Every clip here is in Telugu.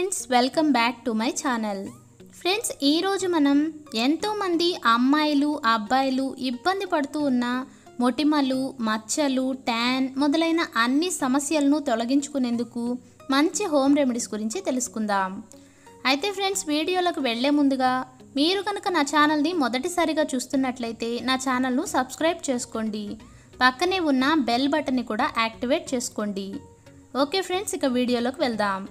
friends welcome back to my channel friends ఈరోజు మనం ఎంతోమంది అమ్మాయిలు అబ్బాయిలు ఇబ్బంది పడుతూ ఉన్న మొటిమలు మచ్చలు ట్యాన్ మొదలైన అన్ని సమస్యలను తొలగించుకునేందుకు మంచి హోమ్ రెమెడీస్ గురించి తెలుసుకుందాం అయితే ఫ్రెండ్స్ వీడియోలకు వెళ్లే ముందుగా మీరు కనుక నా ఛానల్ని మొదటిసారిగా చూస్తున్నట్లయితే నా ఛానల్ను సబ్స్క్రైబ్ చేసుకోండి పక్కనే ఉన్న బెల్ బటన్ని కూడా యాక్టివేట్ చేసుకోండి ఓకే ఫ్రెండ్స్ ఇక వీడియోలోకి వెళ్దాం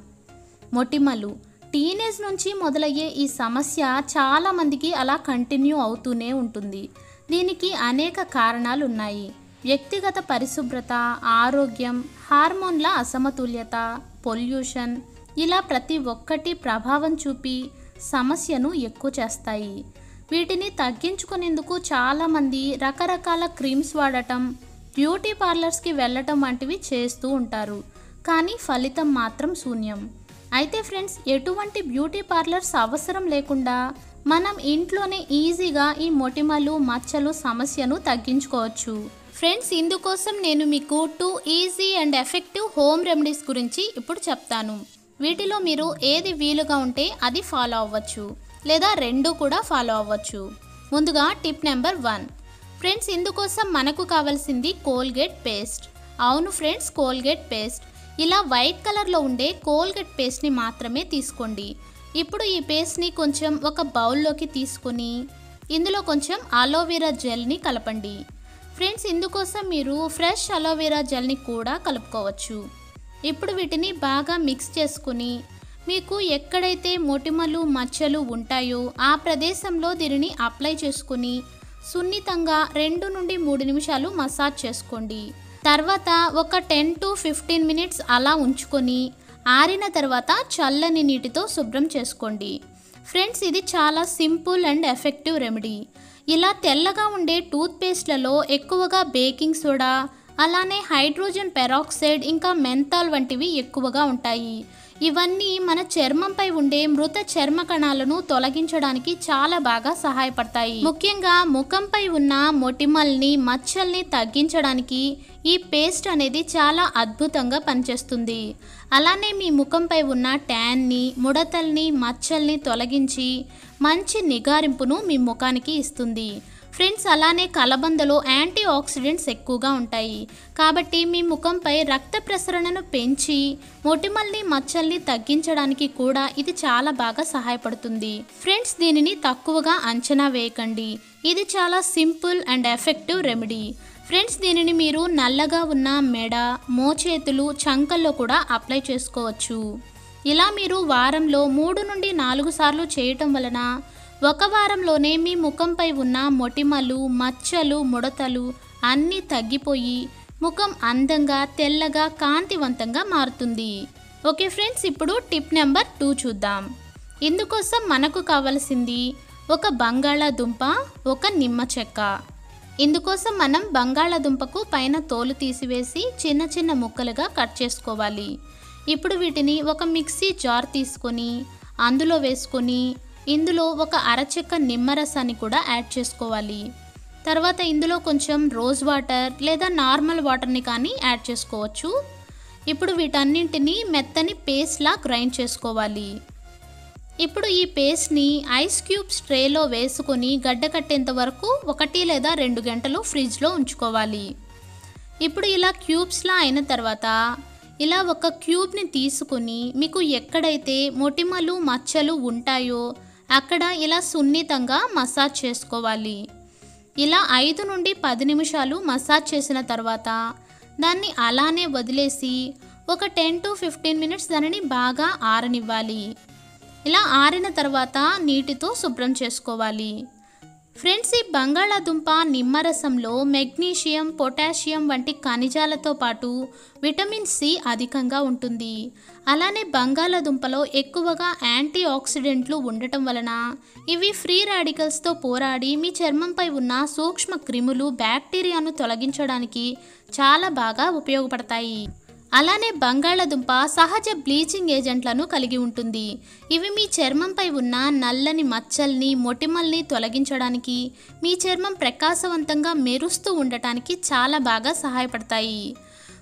మొటిమలు టీనేజ్ నుంచి మొదలయ్యే ఈ సమస్య చాలా మందికి అలా కంటిన్యూ అవుతూనే ఉంటుంది దీనికి అనేక కారణాలు ఉన్నాయి వ్యక్తిగత పరిశుభ్రత ఆరోగ్యం హార్మోన్ల అసమతుల్యత పొల్యూషన్ ఇలా ప్రతి ఒక్కటి ప్రభావం చూపి సమస్యను ఎక్కువ చేస్తాయి వీటిని తగ్గించుకునేందుకు చాలామంది రకరకాల క్రీమ్స్ వాడటం బ్యూటీ పార్లర్స్కి వెళ్ళటం వంటివి చేస్తూ ఉంటారు కానీ ఫలితం మాత్రం శూన్యం అయితే ఫ్రెండ్స్ ఎటువంటి బ్యూటీ పార్లర్స్ అవసరం లేకుండా మనం ఇంట్లోనే ఈజీగా ఈ మొటిమలు మచ్చలు సమస్యను తగ్గించుకోవచ్చు ఫ్రెండ్స్ ఇందుకోసం నేను మీకు two easy and effective home remedies గురించి ఇప్పుడు చెప్తాను వీటిలో మీరు ఏది వీలుగా ఉంటే అది ఫాలో అవ్వచ్చు లేదా రెండు కూడా ఫాలో అవ్వచ్చు ముందుగా టిప్ నెంబర్ వన్ ఫ్రెండ్స్ ఇందుకోసం మనకు కావాల్సింది కోల్గేట్ పేస్ట్ అవును ఫ్రెండ్స్ కోల్గేట్ పేస్ట్ ఇలా వైట్ కలర్లో ఉండే కోల్గేట్ పేస్ట్ని మాత్రమే తీసుకోండి ఇప్పుడు ఈ పేస్ట్ని కొంచెం ఒక బౌల్లోకి తీసుకొని ఇందులో కొంచెం అలోవెరా జెల్ని కలపండి ఫ్రెండ్స్ ఇందుకోసం మీరు ఫ్రెష్ అలోవెరా జెల్ని కూడా కలుపుకోవచ్చు ఇప్పుడు వీటిని బాగా మిక్స్ చేసుకుని మీకు ఎక్కడైతే మొటిమలు మచ్చలు ఉంటాయో ఆ ప్రదేశంలో దీనిని అప్లై చేసుకుని సున్నితంగా రెండు నుండి మూడు నిమిషాలు మసాజ్ చేసుకోండి తర్వాత ఒక టెన్ టు ఫిఫ్టీన్ మినిట్స్ అలా ఉంచుకొని ఆరిన తర్వాత చల్లని నీటితో శుభ్రం చేసుకోండి ఫ్రెండ్స్ ఇది చాలా సింపుల్ అండ్ ఎఫెక్టివ్ రెమెడీ ఇలా తెల్లగా ఉండే టూత్పేస్ట్లలో ఎక్కువగా బేకింగ్ సోడా అలానే హైడ్రోజన్ పెరాక్సైడ్ ఇంకా మెంతాల్ వంటివి ఎక్కువగా ఉంటాయి ఇవన్నీ మన చర్మంపై ఉండే మృత చర్మ కణాలను తొలగించడానికి చాలా బాగా సహాయపడతాయి ముఖ్యంగా ముఖంపై ఉన్న మొటిమల్ని మచ్చల్ని తగ్గించడానికి ఈ పేస్ట్ అనేది చాలా అద్భుతంగా పనిచేస్తుంది అలానే మీ ముఖంపై ఉన్న ట్యాన్ని ముడతల్ని మచ్చల్ని తొలగించి మంచి నిగారింపును మీ ముఖానికి ఇస్తుంది ఫ్రెండ్స్ అలానే కలబందలో యాంటీ ఆక్సిడెంట్స్ ఎక్కువగా ఉంటాయి కాబట్టి మీ ముఖంపై రక్త ప్రసరణను పెంచి మొటిమల్ని మచ్చల్ని తగ్గించడానికి కూడా ఇది చాలా బాగా సహాయపడుతుంది ఫ్రెండ్స్ దీనిని తక్కువగా అంచనా వేయకండి ఇది చాలా simple and effective remedy friends దీనిని మీరు నల్లగా ఉన్న మెడ మోచేతులు చంకల్లో కూడా అప్లై చేసుకోవచ్చు ఇలా మీరు వారంలో మూడు నుండి నాలుగు సార్లు చేయటం వలన ఒక వారంలోనే మీ ముఖంపై ఉన్న మొటిమలు మచ్చలు ముడతలు అన్నీ తగ్గిపోయి ముఖం అందంగా తెల్లగా కాంతివంతంగా మారుతుంది ఓకే ఫ్రెండ్స్ ఇప్పుడు టిప్ నెంబర్ టూ చూద్దాం ఇందుకోసం మనకు కావలసింది ఒక బంగాళాదుంప ఒక నిమ్మ చెక్క ఇందుకోసం మనం బంగాళాదుంపకు పైన తోలు తీసివేసి చిన్న చిన్న ముక్కలుగా కట్ చేసుకోవాలి ఇప్పుడు వీటిని ఒక మిక్సీ జార్ తీసుకొని అందులో వేసుకొని ఇందులో ఒక అరచెక్క నిమ్మరసాన్ని కూడా యాడ్ చేసుకోవాలి తర్వాత ఇందులో కొంచెం రోజ్ వాటర్ లేదా నార్మల్ వాటర్ని కానీ యాడ్ చేసుకోవచ్చు ఇప్పుడు వీటన్నింటినీ మెత్తని పేస్ట్లా గ్రైండ్ చేసుకోవాలి ఇప్పుడు ఈ పేస్ట్ని ఐస్ క్యూబ్స్ ట్రేలో వేసుకొని గడ్డ కట్టేంత వరకు ఒకటి లేదా రెండు గంటలు ఫ్రిడ్జ్లో ఉంచుకోవాలి ఇప్పుడు ఇలా క్యూబ్స్లా అయిన తర్వాత ఇలా ఒక క్యూబ్ని తీసుకొని మీకు ఎక్కడైతే మొటిమలు మచ్చలు ఉంటాయో అక్కడ ఇలా సున్నితంగా మసాజ్ చేసుకోవాలి ఇలా ఐదు నుండి పది నిమిషాలు మసాజ్ చేసిన తర్వాత దాన్ని అలానే వదిలేసి ఒక టెన్ టు ఫిఫ్టీన్ మినిట్స్ దానిని బాగా ఆరనివ్వాలి ఇలా ఆరిన తర్వాత నీటితో శుభ్రం చేసుకోవాలి ఫ్రెండ్స్ ఈ బంగాళాదుంప నిమ్మరసంలో మెగ్నీషియం పొటాషియం వంటి ఖనిజాలతో పాటు విటమిన్ సి అధికంగా ఉంటుంది అలానే బంగాళాదుంపలో ఎక్కువగా యాంటీ ఆక్సిడెంట్లు ఉండటం వలన ఇవి ఫ్రీ రాడికల్స్తో పోరాడి మీ చర్మంపై ఉన్న సూక్ష్మ క్రిములు బ్యాక్టీరియాను తొలగించడానికి చాలా బాగా ఉపయోగపడతాయి అలానే బంగాళదుంప సహజ బ్లీచింగ్ ఏజెంట్లను కలిగి ఉంటుంది ఇవి మీ చర్మంపై ఉన్న నల్లని మచ్చల్ని మొటిమల్ని తొలగించడానికి మీ చర్మం ప్రకాశవంతంగా మెరుస్తూ ఉండటానికి చాలా బాగా సహాయపడతాయి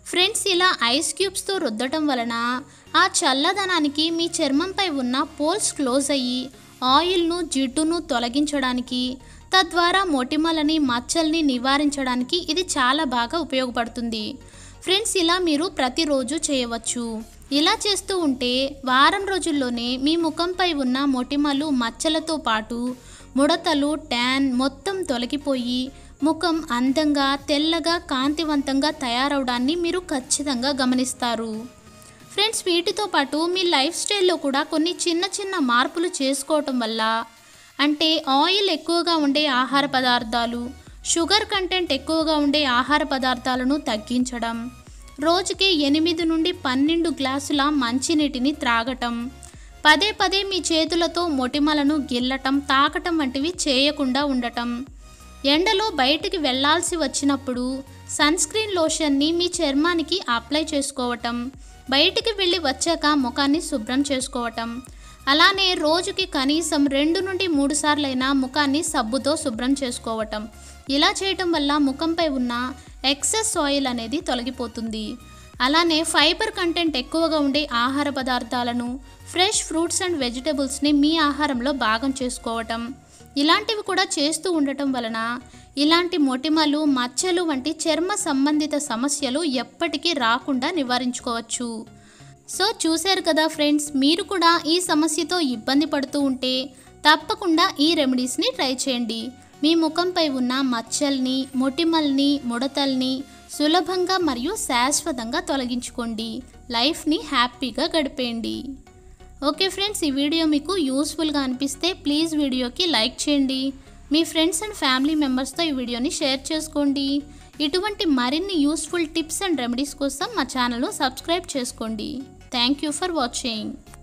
ఫ్రెండ్స్ ఇలా ఐస్ క్యూబ్స్తో రుద్దటం వలన ఆ చల్లదనానికి మీ చర్మంపై ఉన్న పోల్స్ క్లోజ్ అయ్యి ఆయిల్ను జిడ్డును తొలగించడానికి తద్వారా మొటిమలని మచ్చల్ని నివారించడానికి ఇది చాలా బాగా ఉపయోగపడుతుంది ఫ్రెండ్స్ ఇలా మీరు ప్రతిరోజు చేయవచ్చు ఇలా చేస్తూ ఉంటే వారం రోజుల్లోనే మీ ముఖంపై ఉన్న మొటిమలు మచ్చలతో పాటు ముడతలు ట్యాన్ మొత్తం తొలగిపోయి ముఖం అందంగా తెల్లగా కాంతివంతంగా తయారవడాన్ని మీరు ఖచ్చితంగా గమనిస్తారు ఫ్రెండ్స్ వీటితో పాటు మీ లైఫ్ స్టైల్లో కూడా కొన్ని చిన్న చిన్న మార్పులు చేసుకోవటం వల్ల అంటే ఆయిల్ ఎక్కువగా ఉండే ఆహార పదార్థాలు షుగర్ కంటెంట్ ఎక్కువగా ఉండే ఆహార పదార్థాలను తగ్గించడం రోజుకి ఎనిమిది నుండి పన్నెండు గ్లాసుల మంచినీటిని త్రాగటం పదే పదే మీ చేతులతో మొటిమలను గిల్లటం తాకటం వంటివి చేయకుండా ఉండటం ఎండలో బయటికి వెళ్ళాల్సి వచ్చినప్పుడు సన్ స్క్రీన్ లోషన్ని మీ చర్మానికి అప్లై చేసుకోవటం బయటికి వెళ్ళి వచ్చాక ముఖాన్ని శుభ్రం చేసుకోవటం అలానే రోజుకి కనీసం రెండు నుండి మూడు సార్లైనా ముఖాన్ని సబ్బుతో శుభ్రం చేసుకోవటం ఇలా చేయటం వల్ల ముఖంపై ఉన్న ఎక్సెస్ ఆయిల్ అనేది తొలగిపోతుంది అలానే ఫైబర్ కంటెంట్ ఎక్కువగా ఉండే ఆహార పదార్థాలను ఫ్రెష్ ఫ్రూట్స్ అండ్ వెజిటబుల్స్ని మీ ఆహారంలో భాగం చేసుకోవటం ఇలాంటివి కూడా చేస్తూ ఉండటం వలన ఇలాంటి మొటిమలు మచ్చలు వంటి చర్మ సంబంధిత సమస్యలు ఎప్పటికీ రాకుండా నివారించుకోవచ్చు సో చూశారు కదా ఫ్రెండ్స్ మీరు కూడా ఈ సమస్యతో ఇబ్బంది పడుతూ ఉంటే తప్పకుండా ఈ రెమెడీస్ని ట్రై చేయండి మీ ముఖంపై ఉన్న మచ్చల్ని మొటిమల్ని ముడతల్ని సులభంగా మరియు శాశ్వతంగా తొలగించుకోండి లైఫ్ని హ్యాపీగా గడిపేయండి ఓకే ఫ్రెండ్స్ ఈ వీడియో మీకు యూస్ఫుల్గా అనిపిస్తే ప్లీజ్ వీడియోకి లైక్ చేయండి మీ ఫ్రెండ్స్ అండ్ ఫ్యామిలీ మెంబర్స్తో ఈ వీడియోని షేర్ చేసుకోండి ఇటువంటి మరిన్ని యూస్ఫుల్ టిప్స్ అండ్ రెమెడీస్ కోసం మా ఛానల్ను సబ్స్క్రైబ్ చేసుకోండి థ్యాంక్ యూ ఫర్ వాచింగ్